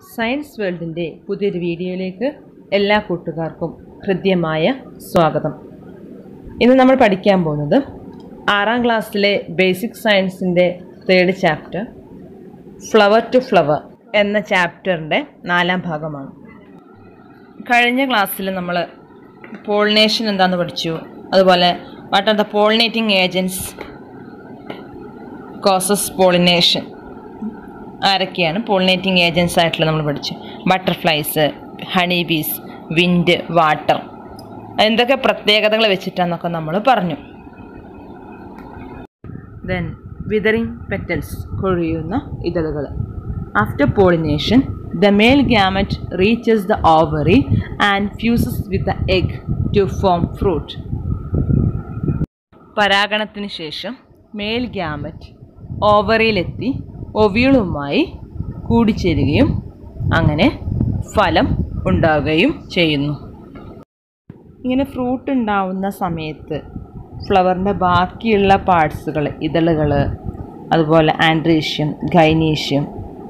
Science വേൾഡിൻ്റെ പുതിയൊരു വീഡിയോയിലേക്ക് എല്ലാ കൂട്ടുകാർക്കും ഹൃദ്യമായ സ്വാഗതം ഇന്ന് നമ്മൾ പഠിക്കാൻ പോകുന്നത് ആറാം ക്ലാസ്സിലെ ബേസിക് സയൻസിൻ്റെ third chapter flower to flower എന്ന ചാപ്റ്ററിൻ്റെ നാലാം ഭാഗമാണ് കഴിഞ്ഞ ക്ലാസ്സിൽ നമ്മൾ പോളിനേഷൻ എന്താണെന്ന് പഠിച്ചു അതുപോലെ what are the pollinating agents causes pollination ആരൊക്കെയാണ് പോളിനേറ്റിംഗ് ഏജൻസ് ആയിട്ടുള്ള നമ്മൾ പഠിച്ചു butterflies honey bees wind water എന്തൊക്കെ പ്രത്യേകതകൾ വെച്ചിട്ടാന്നൊക്കെ നമ്മൾ പറഞ്ഞു ദെൻ വിതറിംഗ് പെറ്റൽസ് കൊഴിയുന്ന ഇതളുകൾ after pollination the male gamete reaches the ovary and fuses with the egg to form fruit പരാഗണത്തിന് ശേഷം മെയിൽ ഗ്യാമറ്റ് ഓവറിയിലെത്തി ഒവിയളുമായി കൂടിച്ചേരുകയും അങ്ങനെ ഫലം ഉണ്ടാവുകയും ചെയ്യുന്നു ഇങ്ങനെ ഫ്രൂട്ട് ഉണ്ടാവുന്ന സമയത്ത് ഫ്ലവറിൻ്റെ ബാക്കിയുള്ള പാർട്സുകൾ ഇതളുകൾ അതുപോലെ ആൻഡ്രീഷ്യം ഗൈനീഷ്യം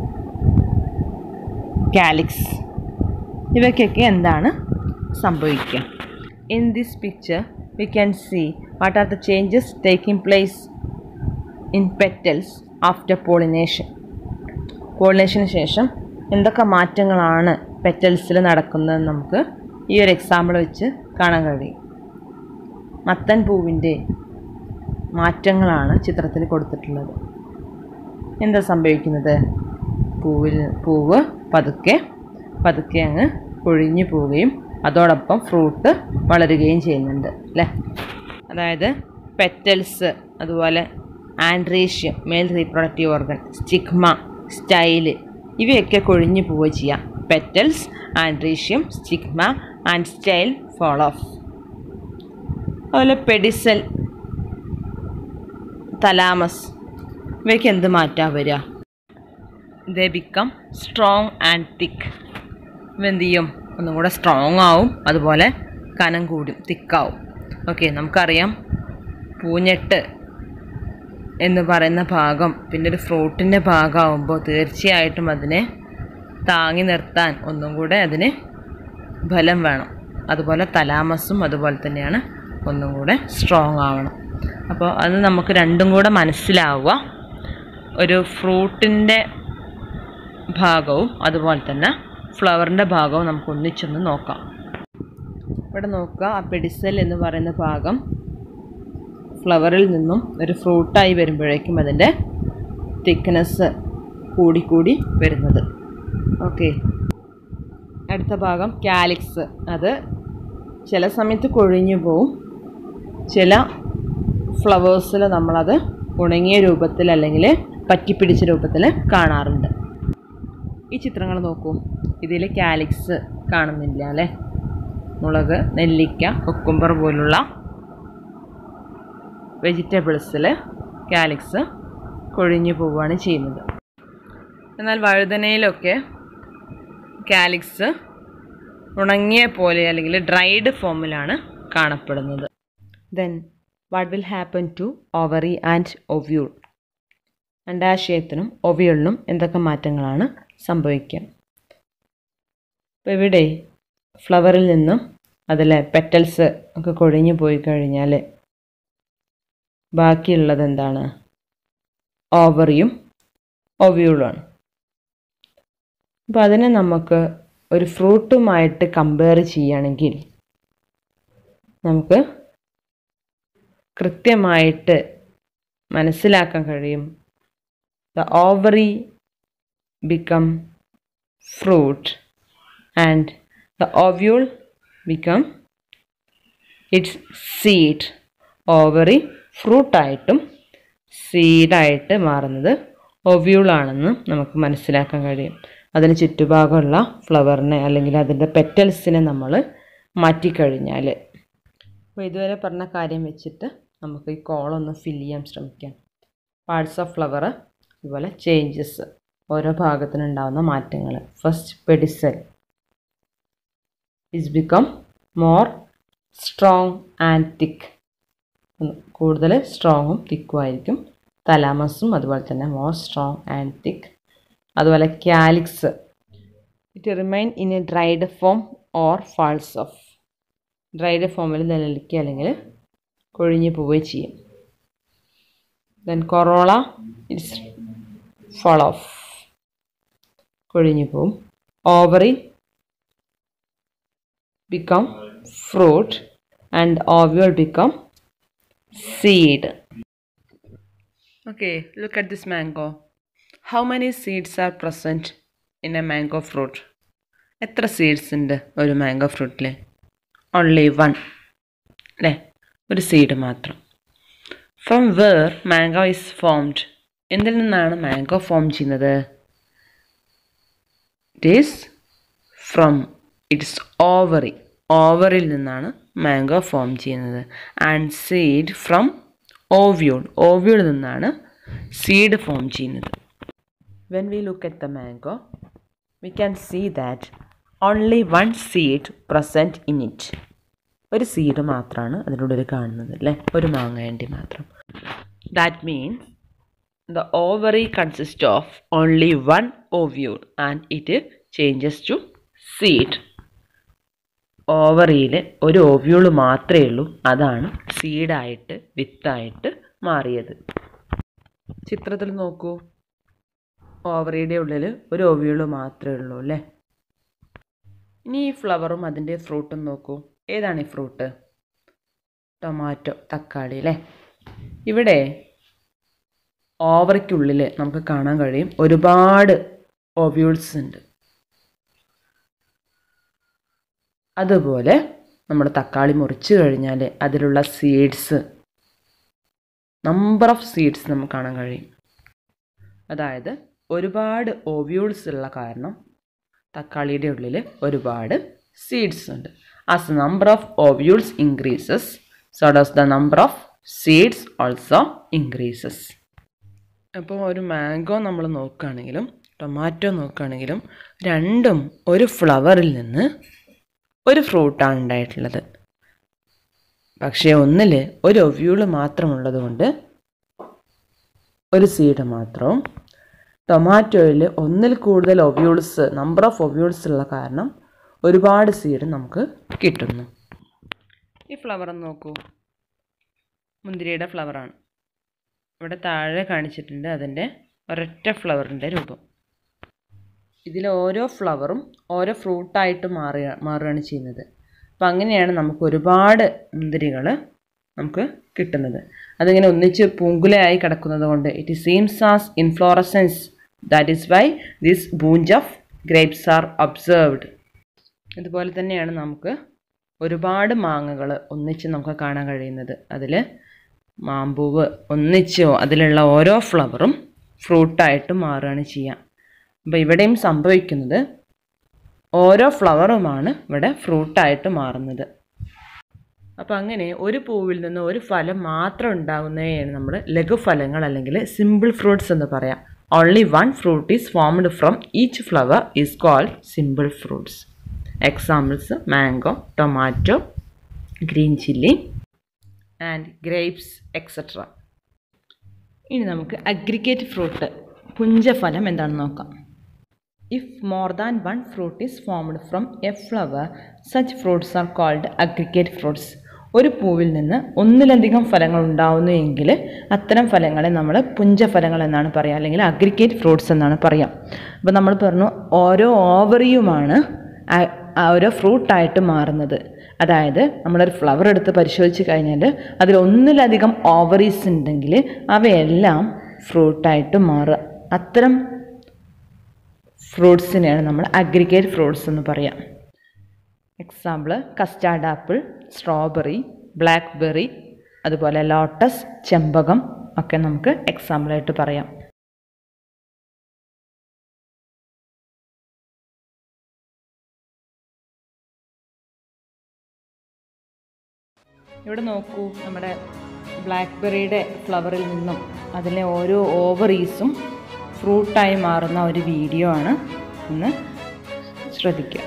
കാലിക്സ് ഇവയ്ക്കൊക്കെ എന്താണ് സംഭവിക്കുക in this picture we can see what are the changes taking place in petals after pollination പോളിനേഷന് ശേഷം എന്തൊക്കെ മാറ്റങ്ങളാണ് പെറ്റൽസിൽ നടക്കുന്നതെന്ന് നമുക്ക് ഈ ഒരു എക്സാമ്പിൾ വെച്ച് കാണാൻ കഴിയും മത്തൻ പൂവിൻ്റെ മാറ്റങ്ങളാണ് ചിത്രത്തിൽ കൊടുത്തിട്ടുള്ളത് എന്താ സംഭവിക്കുന്നത് പൂവിൽ പൂവ് പതുക്കെ പതുക്കെ അങ്ങ് കൊഴിഞ്ഞു പോവുകയും അതോടൊപ്പം ഫ്രൂട്ട് വളരുകയും ചെയ്യുന്നുണ്ട് അല്ലേ അതായത് പെറ്റൽസ് അതുപോലെ androecium male reproductive organ stigma style ഇവയൊക്കെ കൊഴിഞ്ഞു പോവുക ചെയ്യാം petals androecium stigma and style fall off അതുപോലെ പെഡിസൽ തലാമസ് ഇവയ്ക്ക് എന്ത് മാറ്റാൻ വരിക they become strong and thick ഇവ എന്ത് ചെയ്യും ഒന്നും കൂടെ സ്ട്രോങ് ആവും അതുപോലെ കനം കൂടും തിക്കാവും ഓക്കെ നമുക്കറിയാം പൂഞ്ഞെട്ട് എന്ന് പറയുന്ന ഭാഗം പിന്നെ ഒരു ഫ്രൂട്ടിൻ്റെ ഭാഗമാകുമ്പോൾ തീർച്ചയായിട്ടും അതിനെ താങ്ങി നിർത്താൻ ഒന്നും കൂടെ അതിന് ബലം വേണം അതുപോലെ തലാമസും അതുപോലെ തന്നെയാണ് ഒന്നും കൂടെ സ്ട്രോങ് ആവണം അപ്പോൾ അത് നമുക്ക് രണ്ടും കൂടെ മനസ്സിലാവുക ഒരു ഫ്രൂട്ടിൻ്റെ ഭാഗവും അതുപോലെ തന്നെ ഫ്ലവറിൻ്റെ ഭാഗവും നമുക്ക് ഒന്നിച്ചൊന്ന് നോക്കാം ഇവിടെ നോക്കുക ആ പെഡിസൽ എന്ന് പറയുന്ന ഭാഗം ഫ്ലവറിൽ നിന്നും ഒരു ഫ്രൂട്ടായി വരുമ്പോഴേക്കും അതിൻ്റെ തിക്നെസ് കൂടിക്കൂടി വരുന്നത് ഓക്കെ അടുത്ത ഭാഗം കാലിക്സ് അത് ചില സമയത്ത് കൊഴിഞ്ഞു പോവും ചില ഫ്ലവേഴ്സിൽ നമ്മളത് ഉണങ്ങിയ രൂപത്തിൽ അല്ലെങ്കിൽ പറ്റിപ്പിടിച്ച രൂപത്തിൽ കാണാറുണ്ട് ഈ ചിത്രങ്ങൾ നോക്കൂ ഇതിൽ കാലിക്സ് കാണുന്നില്ല അല്ലേ മുളക് നെല്ലിക്ക കുക്കുംബർ പോലുള്ള വെജിറ്റബിൾസിൽ കാലിക്സ് കൊഴിഞ്ഞു പോവുകയാണ് ചെയ്യുന്നത് എന്നാൽ വഴുതനയിലൊക്കെ കാലിക്സ് ഉണങ്ങിയ പോലെ അല്ലെങ്കിൽ ഡ്രൈഡ് ഫോമിലാണ് കാണപ്പെടുന്നത് then what will happen to ovary and ovule അണ്ടാശയത്തിനും ഒവിയളിനും എന്തൊക്കെ മാറ്റങ്ങളാണ് സംഭവിക്കുക അപ്പോൾ ഇവിടെ ഫ്ലവറിൽ നിന്നും അതിലെ പെറ്റൽസ് ഒക്കെ കൊഴിഞ്ഞു പോയി കഴിഞ്ഞാൽ ബാക്കിയുള്ളത് എന്താണ് ഓവറിയും ഒവ്യൂളുമാണ് അപ്പോൾ അതിനെ നമുക്ക് ഒരു ഫ്രൂട്ടുമായിട്ട് കമ്പയർ ചെയ്യുകയാണെങ്കിൽ നമുക്ക് കൃത്യമായിട്ട് മനസ്സിലാക്കാൻ കഴിയും the ovary become fruit and the ovule become its seed ovary ഫ്രൂട്ടായിട്ടും സീഡായിട്ട് മാറുന്നത് ഒവ്യൂളാണെന്ന് നമുക്ക് മനസ്സിലാക്കാൻ കഴിയും അതിന് ചുറ്റുഭാഗമുള്ള ഫ്ലവറിനെ അല്ലെങ്കിൽ അതിൻ്റെ പെറ്റൽസിനെ നമ്മൾ മാറ്റിക്കഴിഞ്ഞാൽ അപ്പോൾ ഇതുവരെ പറഞ്ഞ കാര്യം വെച്ചിട്ട് നമുക്ക് ഈ കോളൊന്ന് ഫില്ല് ചെയ്യാൻ ശ്രമിക്കാം പാർട്സ് ഓഫ് ഫ്ലവർ അതുപോലെ ചേഞ്ചസ് ഓരോ ഭാഗത്തിനുണ്ടാകുന്ന മാറ്റങ്ങൾ first pedicel is become more strong and thick കൂടുതൽ സ്ട്രോങ്ങും തിക്കും ആയിരിക്കും തലാമസും അതുപോലെ തന്നെ മോർ സ്ട്രോങ് ആൻഡ് തിക്ക് അതുപോലെ calyx it remain in a dried form or falls off dried ഫോമിൽ നിലനിൽക്കുക അല്ലെങ്കിൽ കൊഴിഞ്ഞു പോവുകയും ചെയ്യും then corolla its fall off കൊഴിഞ്ഞു പോവും ovary become fruit and ovule become seed. Okay, look at this mango. How many seeds are present in a mango fruit? എത്ര seeds ഉണ്ട് ഒരു മാംഗോ ഫ്രൂട്ടിൽ ഓൺലി വൺ അല്ലേ ഒരു സീഡ് മാത്രം from where mango is formed എന്തിൽ നിന്നാണ് mango form ചെയ്യുന്നത് it is from its ovary ഓവറിൽ നിന്നാണ് മാംഗോ ഫോം ചെയ്യുന്നത് ആൻഡ് സീഡ് ഫ്രം ഓവ്യൂൾ ഓവ്യൂളിൽ നിന്നാണ് സീഡ് ഫോം ചെയ്യുന്നത് when we look at the mango we can see that only one seed present in it ഒരു seed മാത്രമാണ് അതിനുള്ളിൽ കാണുന്നത് അല്ലേ ഒരു മാങ്ങേണ്ടി മാത്രം that means the ovary consist of only one ovule and it changes to seed ഓവറിയിൽ ഒരു ഓവ്യൂള് മാത്രമേ ഉള്ളൂ അതാണ് സീഡായിട്ട് വിത്തായിട്ട് മാറിയത് ചിത്രത്തിൽ നോക്കൂ ഓവറിയുടെ ഉള്ളിൽ ഒരു ഓവ്യൂള് മാത്രമേ ഉള്ളൂ അല്ലേ ഇനി ഈ ഫ്ലവറും അതിൻ്റെ ഫ്രൂട്ടും നോക്കൂ ഏതാണ് ഈ ഫ്രൂട്ട് ടൊമാറ്റോ തക്കാളി അല്ലേ ഇവിടെ ഓവറിക്കുള്ളിൽ നമുക്ക് കാണാൻ കഴിയും ഒരുപാട് ഓവ്യൂൾസ് ഉണ്ട് അതുപോലെ നമ്മൾ തക്കാളി മുറിച്ച് കഴിഞ്ഞാൽ അതിലുള്ള സീഡ്സ് നമ്പർ ഓഫ് സീഡ്സ് നമുക്ക് കാണാൻ കഴിയും അതായത് ഒരുപാട് ഓവ്യൂൾസ് ഉള്ള കാരണം തക്കാളിയുടെ ഉള്ളിൽ ഒരുപാട് സീഡ്സ് ഉണ്ട് as number of ovules increases so does the number of seeds also increases അപ്പോൾ ഒരു മാംഗോ നമ്മൾ നോക്കുകയാണെങ്കിലും ടൊമാറ്റോ നോക്കുകയാണെങ്കിലും രണ്ടും ഒരു ഫ്ലവറിൽ നിന്ന് ഒരു ഫ്രൂട്ടാണ് ഉണ്ടായിട്ടുള്ളത് പക്ഷേ ഒന്നിൽ ഒരു ഒവ്യൂള് മാത്രമുള്ളത് കൊണ്ട് ഒരു സീഡ് മാത്രവും ടൊമാറ്റോയിൽ ഒന്നിൽ കൂടുതൽ ഒവ്യൂൾസ് നമ്പർ ഓഫ് ഒവ്യൂൾസ് ഉള്ള കാരണം ഒരുപാട് സീഡ് നമുക്ക് കിട്ടുന്നു ഈ ഫ്ലവർ ഒന്ന് നോക്കൂ മുന്തിരിയുടെ ഫ്ലവറാണ് ഇവിടെ താഴെ കാണിച്ചിട്ടുണ്ട് അതിൻ്റെ ഒരൊറ്റ ഫ്ലവറിൻ്റെ രൂപം ഇതിൽ ഓരോ ഫ്ലവറും ഓരോ ഫ്രൂട്ടായിട്ട് മാറുക മാറുകയാണ് ചെയ്യുന്നത് അപ്പം അങ്ങനെയാണ് നമുക്ക് ഒരുപാട് മുന്തിരികൾ നമുക്ക് കിട്ടുന്നത് അതിങ്ങനെ ഒന്നിച്ച് പൂങ്കുലയായി കിടക്കുന്നത് കൊണ്ട് it seems as inflorescence that is why this bunch of grapes are observed ഇതുപോലെ തന്നെയാണ് നമുക്ക് ഒരുപാട് മാങ്ങകൾ ഒന്നിച്ച് നമുക്ക് കാണാൻ കഴിയുന്നത് അതിൽ മാമ്പൂവ് ഒന്നിച്ച് അതിലുള്ള ഓരോ ഫ്ലവറും ഫ്രൂട്ടായിട്ട് മാറുകയാണ് ചെയ്യുക അപ്പോൾ ഇവിടെയും സംഭവിക്കുന്നത് ഓരോ ഫ്ലവറുമാണ് ഇവിടെ ഫ്രൂട്ടായിട്ട് മാറുന്നത് അപ്പോൾ അങ്ങനെ ഒരു പൂവിൽ നിന്ന് ഒരു ഫലം മാത്രം ഉണ്ടാകുന്നതിനെയാണ് നമ്മൾ ലഘുഫലങ്ങൾ അല്ലെങ്കിൽ സിമ്പിൾ ഫ്രൂട്ട്സ് എന്ന് പറയാം only one fruit is formed from each flower is called simple fruits examples mango tomato green chilli and grapes etcetera ഇനി നമുക്ക് അഗ്രിഗേറ്റ് ഫ്രൂട്ട് പുഞ്ചഫലം എന്താണെന്ന് നോക്കാം if more than one fruit is formed from a flower such fruits are called aggregate fruits ഒരു പൂവിൽ നിന്ന് ഒന്നിലധികം ഫലങ്ങൾ ഉണ്ടാവുന്നു എങ്കിൽ അത്തരം ഫലങ്ങളെ നമ്മൾ പുഞ്ചഫലങ്ങൾ എന്നാണ് പറയുക അല്ലെങ്കിൽ അഗ്രിഗേറ്റ് ഫ്രൂട്ട്സ് എന്നാണ് പറയുക അപ്പോൾ നമ്മൾ പറഞ്ഞു ഓരോ ഓവറിയുമാണ് ആ- ആ ഓരോ ഫ്രൂട്ടായിട്ട് മാറുന്നത് അതായത് നമ്മളൊരു ഫ്ലവർ എടുത്ത് പരിശോധിച്ച് കഴിഞ്ഞാൽ അതിൽ ഒന്നിലധികം ഓവറീസ് ഉണ്ടെങ്കിൽ അവയെല്ലാം ഫ്രൂട്ടായിട്ട് മാറുക അത്തരം ഫ്രൂട്ട്സിനെയാണ് നമ്മൾ അഗ്രിഗേറ്റ് ഫ്രൂട്ട്സ് എന്ന് പറയാം example custard apple strawberry blackberry അതുപോലെ ലോട്ടസ് ചെമ്പകം ഒക്കെ നമുക്ക് എക്സാമ്പിളായിട്ട് പറയാം ഇവിടെ നോക്കൂ നമ്മുടെ ബ്ലാക്ക്ബെറിയുടെ ഫ്ലവറിൽ നിന്നും അതിലെ ഓരോ ഓവറീസും ഫ്രൂട്ടായി മാറുന്ന ഒരു വീഡിയോ ആണ് ഇന്ന് ശ്രദ്ധിക്കുക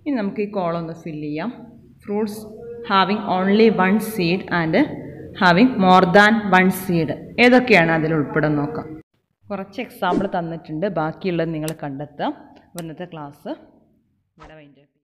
ഇനി നമുക്ക് ഈ കോളം ഒന്ന് ഫില്ല് ചെയ്യാം fruits having only one seed and having more than one seed ഏതൊക്കെയാണ് അതിൽ ഉൾപ്പെടാൻ നോക്കാം കുറച്ച് എക്സാമ്പിൾ തന്നിട്ടുണ്ട് ബാക്കിയുള്ളത് നിങ്ങൾ കണ്ടെത്താം അപ്പോൾ ഇന്നത്തെ ക്ലാസ് ഇവിടെ വൈൻഡ്